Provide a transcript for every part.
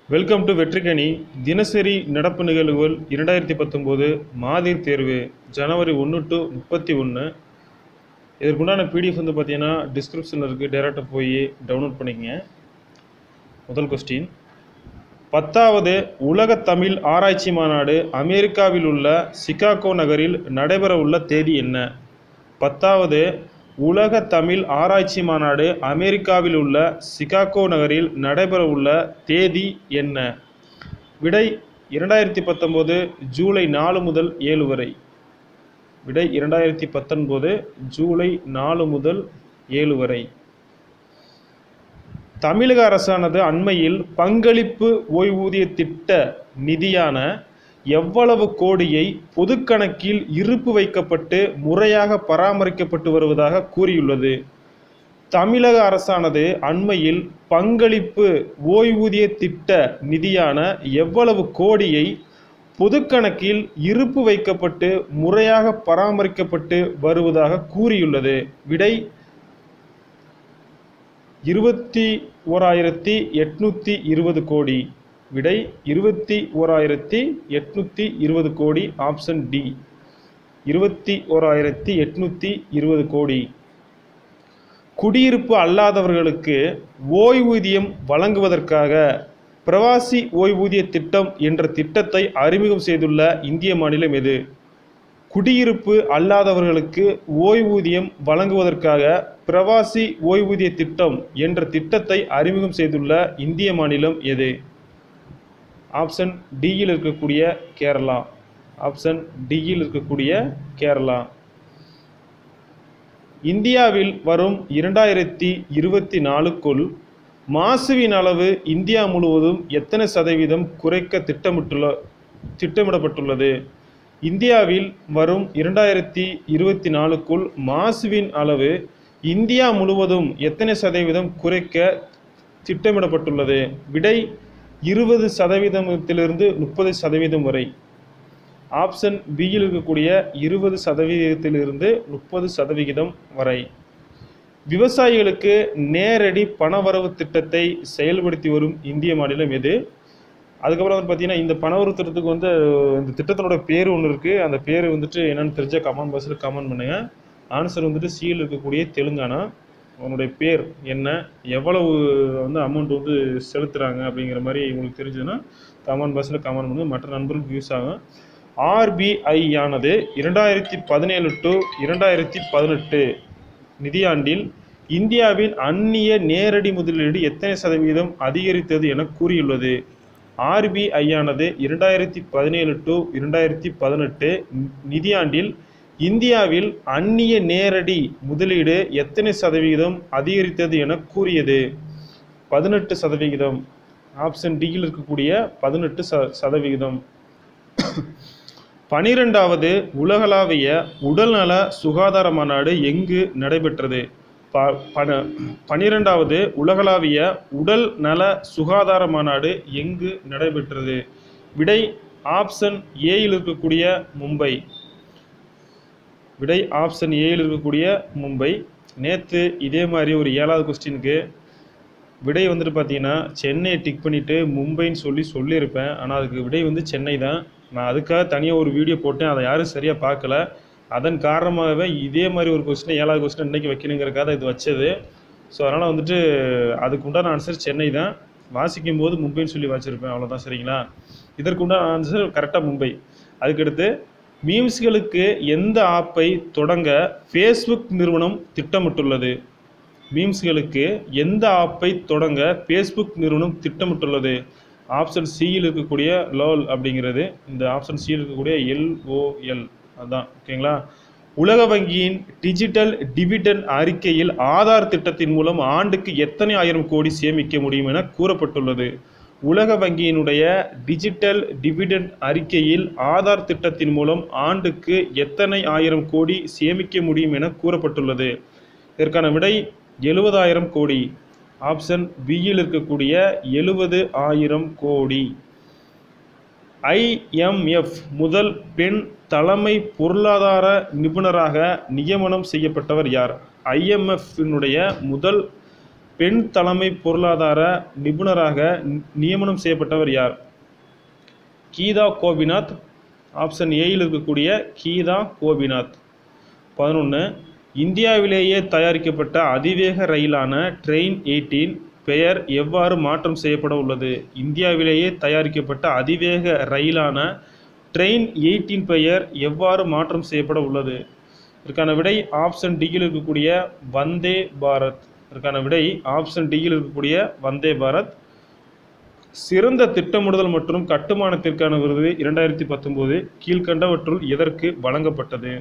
welcome to வெற்றிக்கணி தினசரி நடப்பு நிகழ்வுகள் இரண்டாயிரத்தி பத்தொம்போது மாதிர் தேர்வு ஜனவரி ஒன்று டு முப்பத்தி ஒன்று இதற்குண்டான பிடிஎஃப் வந்து பார்த்தீங்கன்னா டிஸ்கிரிப்ஷனில் இருக்குது டேரெக்டாக போய் டவுன்லோட் பண்ணிக்கங்க முதல் கொஸ்டின் பத்தாவது உலக தமிழ் ஆராய்ச்சி மாநாடு அமெரிக்காவில் உள்ள சிகாகோ நகரில் நடைபெற உள்ள தேதி என்ன பத்தாவது உலக தமிழ் ஆராய்ச்சி மாநாடு அமெரிக்காவில் உள்ள சிகாகோ நகரில் நடைபெற உள்ள தேதி என்ன விடை இரண்டாயிரத்தி பத்தொம்போது ஜூலை நாலு முதல் ஏழு வரை விடை இரண்டாயிரத்தி பத்தொன்பது ஜூலை நாலு முதல் ஏழு வரை தமிழக அரசானது அண்மையில் பங்களிப்பு ஓய்வூதிய திட்ட நிதியான எவ்வளவு கோடியை பொதுக்கணக்கில் இருப்பு வைக்கப்பட்டு முறையாக பராமரிக்கப்பட்டு வருவதாக கூறியுள்ளது தமிழக அரசானது அண்மையில் பங்களிப்பு ஓய்வூதிய திட்ட நிதியான எவ்வளவு கோடியை பொதுக்கணக்கில் இருப்பு வைக்கப்பட்டு முறையாக பராமரிக்கப்பட்டு வருவதாக கூறியுள்ளது விடை இருபத்தி ஓராயிரத்தி எட்நூற்றி இருபது கோடி விடை இருபத்தி ஓராயிரத்தி எட்நூற்றி இருபது கோடி ஆப்ஷன் டி இருபத்தி ஓராயிரத்தி எட்நூற்றி இருபது கோடி குடியிருப்பு அல்லாதவர்களுக்கு ஓய்வூதியம் வழங்குவதற்காக பிரவாசி ஓய்வூதிய திட்டம் என்ற திட்டத்தை அறிமுகம் செய்துள்ள இந்திய மாநிலம் எது குடியிருப்பு அல்லாதவர்களுக்கு ஓய்வூதியம் வழங்குவதற்காக பிரவாசி ஓய்வூதிய திட்டம் என்ற திட்டத்தை அறிமுகம் செய்துள்ள இந்திய மாநிலம் எது ஆப்ஷன் டியில் இருக்கக்கூடிய கேரளா ஆப்ஷன் டியில் இருக்கக்கூடிய கேரளா இந்தியாவில் வரும் இரண்டாயிரத்தி இருபத்தி நாலுக்குள் மாசுவின் அளவு இந்தியா முழுவதும் எத்தனை சதவீதம் குறைக்க திட்டமிட்டுள்ள திட்டமிடப்பட்டுள்ளது இந்தியாவில் வரும் இரண்டாயிரத்தி இருபத்தி நாலுக்குள் மாசுவின் அளவு இந்தியா முழுவதும் எத்தனை சதவீதம் குறைக்க திட்டமிடப்பட்டுள்ளது விடை இருபது சதவீதத்திலிருந்து முப்பது சதவீதம் வரை ஆப்ஷன் பியில் இருக்கக்கூடிய இருபது சதவீதத்திலிருந்து முப்பது சதவிகிதம் வரை விவசாயிகளுக்கு நேரடி பணவரவு திட்டத்தை செயல்படுத்தி வரும் இந்திய மாநிலம் எது அதுக்கப்புறம் வந்து பார்த்தீங்கன்னா இந்த பணவரவு திட்டத்துக்கு வந்து இந்த திட்டத்தினோட பேர் ஒன்று இருக்குது அந்த பேர் வந்துட்டு என்னென்னு தெரிஞ்சால் கமெண்ட் பாக்ஸில் கமெண்ட் பண்ணுங்கள் ஆன்சர் வந்துட்டு சியில் இருக்கக்கூடிய தெலுங்கானா அவனுடைய பேர் என்ன எவ்வளவு வந்து அமௌண்ட் வந்து செலுத்துகிறாங்க அப்படிங்கிற மாதிரி உங்களுக்கு தெரிஞ்சதுன்னா கமெண்ட் பாக்ஸில் கமெண்ட் பண்ணுங்கள் மற்ற நண்பர்களுக்கு யூஸ் ஆகும் ஆர்பிஐ ஆனது இரண்டாயிரத்தி பதினேழு டு இரண்டாயிரத்தி பதினெட்டு நிதியாண்டில் இந்தியாவின் அந்நிய நேரடி முதலீடு எத்தனை சதவீதம் அதிகரித்தது என கூறியுள்ளது ஆர்பிஐ ஆனது இரண்டாயிரத்தி பதினேழு டு இரண்டாயிரத்தி பதினெட்டு நிதியாண்டில் இந்தியாவில் அந்நிய நேரடி முதலீடு எத்தனை சதவிகிதம் அதிகரித்தது என கூறியது பதினெட்டு சதவிகிதம் ஆப்ஷன் டியில் இருக்கக்கூடிய பதினெட்டு ச சதவிகிதம் பனிரெண்டாவது உலகளாவிய உடல்நல சுகாதார மாநாடு எங்கு நடைபெற்றது ப பன பனிரெண்டாவது உலகளாவிய உடல் நல சுகாதார மாநாடு எங்கு நடைபெற்றது விடை ஆப்ஷன் ஏயில் இருக்கக்கூடிய மும்பை விடை ஆப்ஷன் ஏயில் இருக்கக்கூடிய மும்பை நேற்று இதே மாதிரி ஒரு ஏழாவது கொஸ்டினுக்கு விடை வந்துட்டு பார்த்தீங்கன்னா சென்னையை டிக் பண்ணிவிட்டு மும்பைன்னு சொல்லி சொல்லியிருப்பேன் ஆனால் அதுக்கு விடை வந்து சென்னை தான் நான் அதுக்காக தனியாக ஒரு வீடியோ போட்டேன் அதை யாரும் சரியாக பார்க்கல அதன் காரணமாகவே இதே மாதிரி ஒரு கொஸ்டின் ஏழாவது கொஸ்டின் இன்றைக்கி வைக்கணுங்கிறக்காக இது வச்சது ஸோ அதனால் வந்துட்டு அதுக்கு உண்டான ஆன்சர் சென்னை தான் வாசிக்கும் போது மும்பைன்னு சொல்லி வச்சுருப்பேன் அவ்வளோதான் சரிங்களா இதற்கு உண்டான ஆன்சர் கரெக்டாக மும்பை அதுக்கடுத்து மீம்ஸ்களுக்கு எந்த ஆப்பை தொடங்க ஃபேஸ்புக் நிறுவனம் திட்டமிட்டுள்ளது மீம்ஸ்களுக்கு எந்த ஆப்பை தொடங்க ஃபேஸ்புக் நிறுவனம் திட்டமிட்டுள்ளது ஆப்ஷன் சியில் இருக்கக்கூடிய லோல் அப்படிங்கிறது இந்த ஆப்ஷன் சியில் இருக்கக்கூடிய எல்ஓஎல் அதுதான் ஓகேங்களா உலக வங்கியின் டிஜிட்டல் டிவிடன் அறிக்கையில் ஆதார் திட்டத்தின் மூலம் ஆண்டுக்கு எத்தனை ஆயிரம் கோடி சேமிக்க முடியும் என கூறப்பட்டுள்ளது உலக வங்கியினுடைய டிஜிட்டல் டிவிடன் அறிக்கையில் ஆதார் திட்டத்தின் மூலம் ஆண்டுக்கு எத்தனை ஆயிரம் கோடி சேமிக்க முடியும் என கூறப்பட்டுள்ளது இதற்கான விடை எழுபதாயிரம் கோடி ஆப்ஷன் பியில் இருக்கக்கூடிய எழுபது ஆயிரம் கோடி ஐஎம்எஃப் முதல் பெண் தலைமை பொருளாதார நிபுணராக நியமனம் செய்யப்பட்டவர் யார் ஐஎம்எஃபினுடைய முதல் பெண் தலைமை பொருளாதார நிபுணராக நி- நியமனம் செய்யப்பட்டவர் யார் கீதா கோபிநாத் ஆப்ஷன் ஏயில் இருக்கக்கூடிய கீதா கோபிநாத் பதினொன்று இந்தியாவிலேயே தயாரிக்கப்பட்ட அதிவேக ரயிலான ட்ரெயின் எயிட்டீன் பெயர் எவ்வாறு மாற்றம் செய்யப்பட உள்ளது இந்தியாவிலேயே தயாரிக்கப்பட்ட அதிவேக ரயிலான ட்ரெயின் எயிட்டீன் பெயர் எவ்வாறு மாற்றம் செய்யப்பட உள்ளது இதற்கான விடை ஆப்ஷன் டியில் இருக்கக்கூடிய வந்தே பாரத் இதற்கான விடை ஆப்ஷன் டியில் இருக்கக்கூடிய வந்தே பாரத் சிறந்த திட்டமிடுதல் மற்றும் கட்டுமானத்திற்கான விருது இரண்டாயிரத்தி பத்தொம்போது கீழ்கண்டவற்றுள் எதற்கு வழங்கப்பட்டது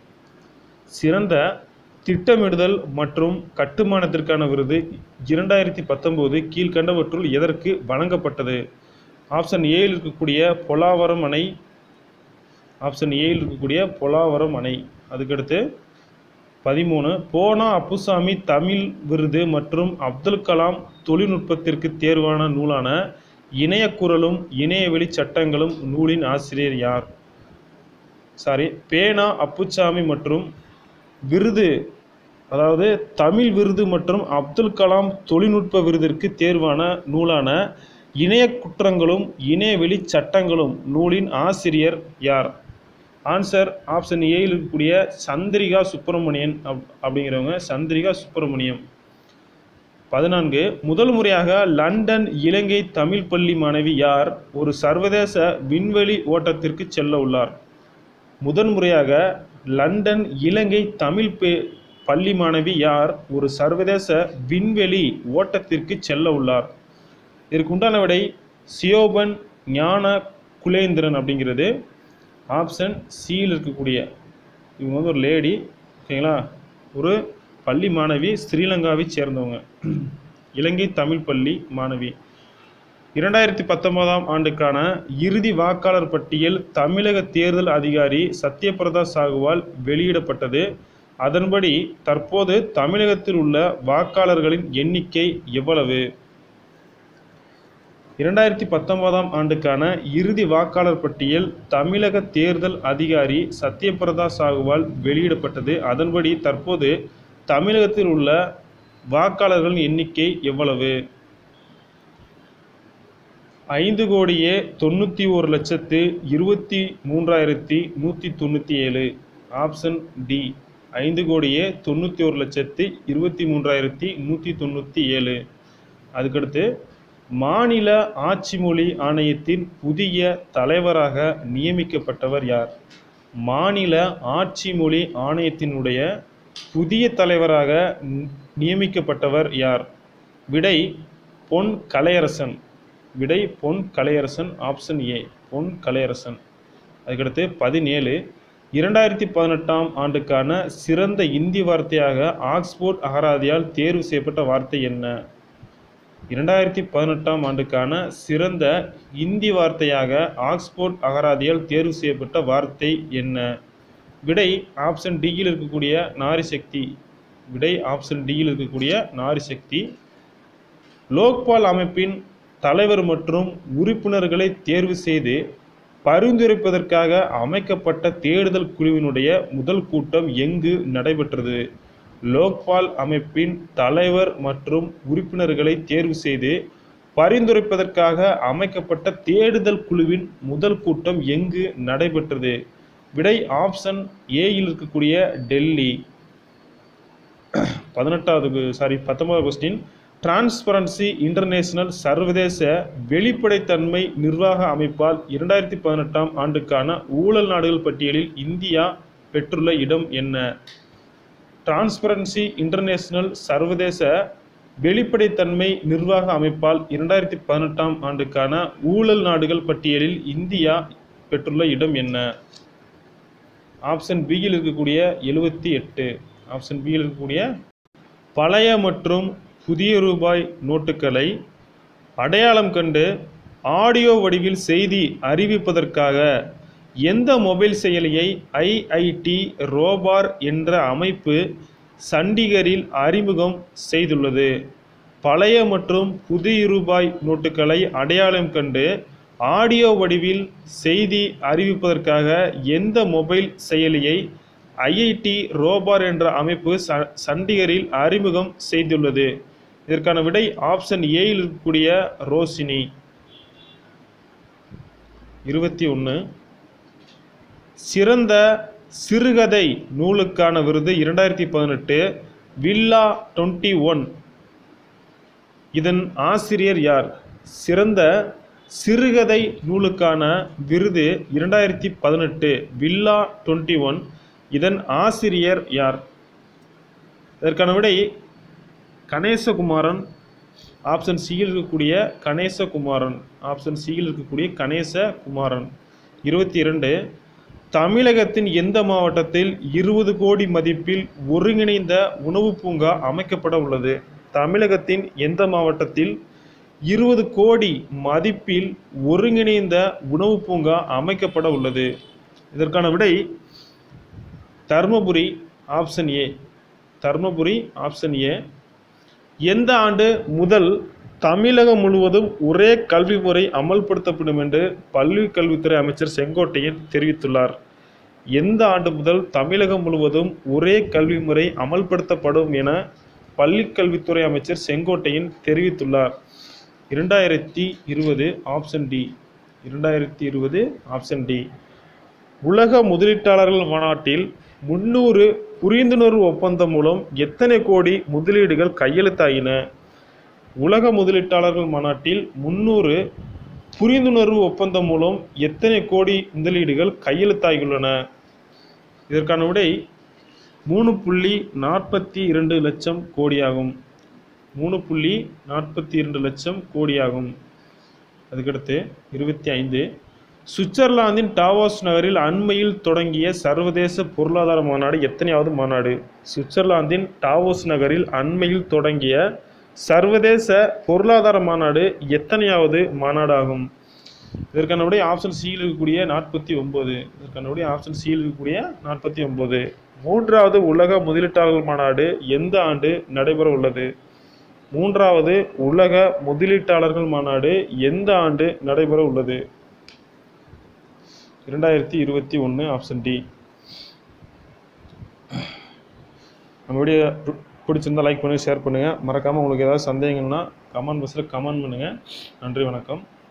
சிறந்த திட்டமிடுதல் மற்றும் கட்டுமானத்திற்கான விருது இரண்டாயிரத்தி பத்தொம்போது கீழ்கண்டவற்றுள் எதற்கு வழங்கப்பட்டது ஆப்ஷன் ஏயில் இருக்கக்கூடிய பொலாவரம் அணை ஆப்ஷன் ஏயில் இருக்கக்கூடிய பொலாவரம் அணை அதுக்கடுத்து பதிமூணு போனா அப்புசாமி தமிழ் விருது மற்றும் அப்துல் கலாம் தொழில்நுட்பத்திற்கு தேர்வான நூலான இணையக்குரலும் இணையவெளி சட்டங்களும் நூலின் ஆசிரியர் யார் சாரி பேனா அப்புச்சாமி மற்றும் விருது அதாவது தமிழ் விருது மற்றும் அப்துல் கலாம் தொழில்நுட்ப விருதிற்கு தேர்வான நூலான இணைய குற்றங்களும் இணையவெளி சட்டங்களும் நூலின் ஆசிரியர் யார் ஆன்சர் ஆப்ஷன் ஏயில் இருக்கக்கூடிய சந்திரிகா சுப்பிரமணியன் அப் அப்படிங்கிறவங்க சந்திரிகா சுப்பிரமணியம் பதினான்கு முதல் முறையாக லண்டன் இலங்கை தமிழ் பள்ளி மாணவி யார் ஒரு சர்வதேச விண்வெளி ஓட்டத்திற்கு செல்ல உள்ளார் முதன்முறையாக லண்டன் இலங்கை தமிழ் பெ- பள்ளி மாணவி யார் ஒரு சர்வதேச விண்வெளி ஓட்டத்திற்கு செல்ல உள்ளார் இதற்கு உண்டான விடை சியோபன் ஞான குலேந்திரன் அப்படிங்கிறது ஆப்ஷன் சியில் இருக்கக்கூடிய இவங்க வந்து ஒரு லேடி ஓகேங்களா ஒரு பள்ளி மாணவி ஸ்ரீலங்காவை சேர்ந்தவங்க இலங்கை தமிழ் பள்ளி மாணவி இரண்டாயிரத்தி பத்தொன்பதாம் ஆண்டுக்கான இறுதி வாக்காளர் பட்டியல் தமிழக தேர்தல் அதிகாரி சத்யபிரதா சாகுவால் வெளியிடப்பட்டது அதன்படி தற்போது தமிழகத்தில் உள்ள வாக்காளர்களின் எண்ணிக்கை எவ்வளவு இரண்டாயிரத்தி பத்தொன்பதாம் ஆண்டுக்கான இறுதி வாக்காளர் பட்டியல் தமிழக தேர்தல் அதிகாரி சத்யபிரதா சாகுவால் வெளியிடப்பட்டது அதன்படி தற்போது தமிழகத்தில் உள்ள வாக்காளர்களின் எண்ணிக்கை எவ்வளவு ஐந்து கோடியே தொண்ணூற்றி ஒரு லட்சத்து இருபத்தி மூன்றாயிரத்தி நூற்றி தொண்ணூற்றி ஏழு ஆப்ஷன் டி ஐந்து கோடியே தொண்ணூற்றி ஒரு லட்சத்து இருபத்தி மூன்றாயிரத்தி நூற்றி தொண்ணூற்றி ஏழு அதுக்கடுத்து மாநில ஆட்சி மொழி ஆணையத்தின் புதிய தலைவராக நியமிக்கப்பட்டவர் யார் மாநில ஆட்சி மொழி ஆணையத்தினுடைய புதிய தலைவராக நி- நியமிக்கப்பட்டவர் யார் விடை பொன் கலையரசன் விடை பொன் கலையரசன் ஆப்ஷன் ஏ பொன் கலையரசன் அதுக்கடுத்து பதினேழு இரண்டாயிரத்தி பதினெட்டாம் ஆண்டுக்கான சிறந்த இந்தி வார்த்தையாக ஆக்ஸ்போர்ட் அகராதியால் தேர்வு செய்யப்பட்ட வார்த்தை என்ன இரண்டாயிரத்தி பதினெட்டாம் ஆண்டுக்கான சிறந்த இந்தி வார்த்தையாக ஆக்ஸ்போர்ட் அகராதியால் தேர்வு செய்யப்பட்ட வார்த்தை என்ன விடை ஆப்ஷன் டியில் இருக்கக்கூடிய நாரி சக்தி விடை ஆப்ஷன் டியில் இருக்கக்கூடிய நாரி சக்தி லோக்பால் அமைப்பின் தலைவர் மற்றும் உறுப்பினர்களை தேர்வு செய்து பரிந்துரைப்பதற்காக அமைக்கப்பட்ட தேடுதல் குழுவினுடைய முதல் கூட்டம் எங்கு நடைபெற்றது லோக்பால் அமைப்பின் தலைவர் மற்றும் உறுப்பினர்களை தேர்வு செய்து பரிந்துரைப்பதற்காக அமைக்கப்பட்ட தேடுதல் குழுவின் முதல் கூட்டம் எங்கு நடைபெற்றது விடை ஆப்ஷன் ஏயில் இருக்கக்கூடிய டெல்லி பதினெட்டாவது சாரி பத்தொன்பதாவது கொஸ்டின் டிரான்ஸ்பரன்சி இன்டர்நேஷனல் சர்வதேச வெளிப்படைத்தன்மை நிர்வாக அமைப்பால் இரண்டாயிரத்தி பதினெட்டாம் ஆண்டுக்கான ஊழல் நாடுகள் பட்டியலில் இந்தியா பெற்றுள்ள இடம் என்ன டிரான்ஸ்பரன்சி இன்டர்நேஷனல் சர்வதேச வெளிப்படைத்தன்மை நிர்வாக அமைப்பால் இரண்டாயிரத்தி பதினெட்டாம் ஆண்டுக்கான ஊழல் நாடுகள் பட்டியலில் இந்தியா பெற்றுள்ள இடம் என்ன ஆப்ஷன் பியில் இருக்கக்கூடிய எழுபத்தி எட்டு ஆப்ஷன் பியில் இருக்கக்கூடிய பழைய மற்றும் புதிய ரூபாய் நோட்டுகளை அடையாளம் கண்டு ஆடியோ வடிவில் செய்தி அறிவிப்பதற்காக எந்த மொபைல் செயலியை ஐஐடி ரோபார் என்ற அமைப்பு சண்டிகரில் அறிமுகம் செய்துள்ளது பழைய மற்றும் புதிய ரூபாய் நோட்டுகளை அடையாளம் கண்டு ஆடியோ வடிவில் செய்தி அறிவிப்பதற்காக எந்த மொபைல் செயலியை ஐஐடி ரோபார் என்ற அமைப்பு ச சண்டிகரில் அறிமுகம் செய்துள்ளது இதற்கான விடை ஆப்ஷன் ஏயில் இருக்கக்கூடிய ரோசினி இருபத்தி ஒன்று சிறந்த சிறுகதை நூலுக்கான விருது இரண்டாயிரத்தி பதினெட்டு வில்லா டுவெண்ட்டி ஒன் இதன் ஆசிரியர் யார் சிறந்த சிறுகதை நூலுக்கான விருது இரண்டாயிரத்தி பதினெட்டு வில்லா டுவெண்ட்டி ஒன் இதன் ஆசிரியர் யார் இதற்கான விடை கணேசகுமாரன் ஆப்ஷன் சியில் இருக்கக்கூடிய கணேசகுமாரன் ஆப்ஷன் சியில் இருக்கக்கூடிய கணேசகுமாரன் இருபத்தி இரண்டு தமிழகத்தின் எந்த மாவட்டத்தில் இருபது கோடி மதிப்பில் ஒருங்கிணைந்த உணவு பூங்கா அமைக்கப்பட உள்ளது தமிழகத்தின் எந்த மாவட்டத்தில் இருபது கோடி மதிப்பில் ஒருங்கிணைந்த உணவு பூங்கா அமைக்கப்பட உள்ளது இதற்கான விடை Dharmapuri option A Dharmapuri option A எந்த ஆண்டு முதல் தமிழகம் முழுவதும் ஒரே கல்வி முறை அமல்படுத்தப்படும் என்று பள்ளி கல்வித்துறை அமைச்சர் செங்கோட்டையன் தெரிவித்துள்ளார் எந்த ஆண்டு முதல் தமிழகம் முழுவதும் ஒரே கல்வி முறை அமல்படுத்தப்படும் என பள்ளி கல்வித்துறை அமைச்சர் செங்கோட்டையன் தெரிவித்துள்ளார் இரண்டாயிரத்தி இருபது ஆப்ஷன் டி இரண்டாயிரத்தி இருபது ஆப்ஷன் டி உலக முதலீட்டாளர்கள் மாநாட்டில் முன்னூறு புரிந்துணர்வு ஒப்பந்தம் மூலம் எத்தனை கோடி முதலீடுகள் கையெழுத்தாயின உலக முதலீட்டாளர்கள் மாநாட்டில் முன்னூறு புரிந்துணர்வு ஒப்பந்தம் மூலம் எத்தனை கோடி முதலீடுகள் கையெழுத்தாகியுள்ளன இதற்கான விடை மூணு புள்ளி நாற்பத்தி இரண்டு லட்சம் கோடியாகும் மூணு புள்ளி நாற்பத்தி இரண்டு லட்சம் கோடியாகும் அதுக்கடுத்து இருபத்தி ஐந்து சுவிட்சர்லாந்தின் டாவோஸ் நகரில் அண்மையில் தொடங்கிய சர்வதேச பொருளாதார மாநாடு எத்தனையாவது மாநாடு சுவிட்சர்லாந்தின் டாவோஸ் நகரில் அண்மையில் தொடங்கிய சர்வதேச பொருளாதார மாநாடு எத்தனையாவது மாநாடாகும் இதற்கான விடை ஆப்ஷன் சியில் இருக்கக்கூடிய நாற்பத்தி ஒன்பது இதற்கான விடை ஆப்ஷன் சியில் இருக்கக்கூடிய நாற்பத்தி ஒன்பது மூன்றாவது உலக முதலீட்டாளர்கள் மாநாடு எந்த ஆண்டு நடைபெற உள்ளது மூன்றாவது உலக முதலீட்டாளர்கள் மாநாடு எந்த ஆண்டு நடைபெற உள்ளது இரண்டாயிரத்தி இருபத்தி ஒன்று ஆப்ஷன் டி நம்ம வீடியோ பிடிச்சிருந்தா லைக் பண்ணுங்கள் ஷேர் பண்ணுங்கள் மறக்காமல் உங்களுக்கு ஏதாவது சந்தேகங்கள்னா கமெண்ட் பாக்ஸில் கமெண்ட் பண்ணுங்கள் நன்றி வணக்கம்